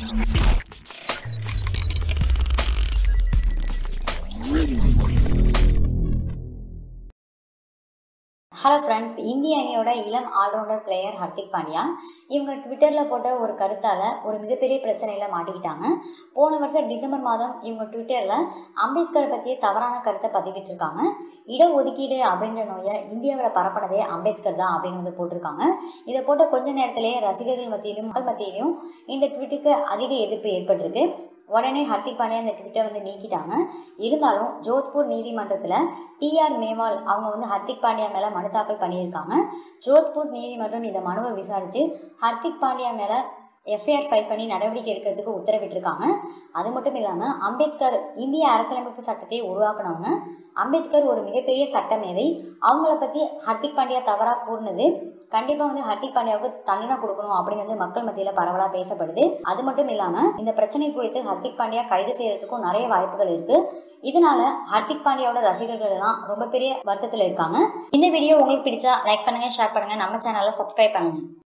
hello friends இந்திய அணியோட இளம் ஆல்ரவுண்டர் பிளேயர் ஹர்திக் பாண்டியா இவங்க ட்விட்டரில் போட்ட ஒரு கருத்தால் ஒரு மிகப்பெரிய பிரச்சனையில் மாட்டிக்கிட்டாங்க போன வருஷம் டிசம்பர் மாதம் இவங்க ட்விட்டரில் அம்பேத்கரை பற்றிய தவறான கருத்தை பதிவிட்டிருக்காங்க இடஒதுக்கீடு அப்படின்ற நோயை இந்தியாவில் பரப்பினதே அம்பேத்கர் தான் அப்படின்னு வந்து போட்டிருக்காங்க இதை போட்ட கொஞ்ச நேரத்திலேயே ரசிகர்கள் மத்தியிலும் மக்கள் மத்தியிலும் இந்த ட்வீட்டுக்கு அதிக எதிர்ப்பு ஏற்பட்டிருக்கு உடனே ஹர்திக் பாண்டியா இந்த ட்விட்டை வந்து நீக்கிட்டாங்க இருந்தாலும் ஜோத்பூர் நீதிமன்றத்தில் டிஆர் மேவால் அவங்க வந்து ஹர்திக் பாண்டியா மேலே மனு தாக்கல் பண்ணியிருக்காங்க ஜோத்பூர் நீதிமன்றம் இந்த மனுவை விசாரித்து ஹர்திக் பாண்டியா மேலே எஃப்ஐஆர் ஃபைல் பண்ணி நடவடிக்கை எடுக்கிறதுக்கு உத்தரவிட்டிருக்காங்க அது மட்டும் இல்லாமல் அம்பேத்கர் இந்திய அரசியலமைப்பு சட்டத்தை உருவாக்குனவங்க அம்பேத்கர் ஒரு மிகப்பெரிய சட்டமேதை அவங்கள பற்றி ஹர்திக் பாண்டியா தவறாக கூறினது கண்டிப்பாக வந்து ஹர்திக் பாண்டியாவுக்கு தண்டனை கொடுக்கணும் அப்படின்னு வந்து மக்கள் மத்தியில் பரவலாக பேசப்படுது அது மட்டும் இல்லாமல் இந்த பிரச்சனை குறித்து ஹர்திக் பாண்டியா கைது செய்யறதுக்கும் நிறைய வாய்ப்புகள் இருக்கு இதனால ஹர்திக் பாண்டியாவோட ரசிகர்கள் எல்லாம் ரொம்ப பெரிய வருத்தத்தில் இருக்காங்க இந்த வீடியோ உங்களுக்கு பிடிச்சா லைக் பண்ணுங்க ஷேர் பண்ணுங்க நம்ம சேனலை சப்ஸ்கிரைப் பண்ணுங்க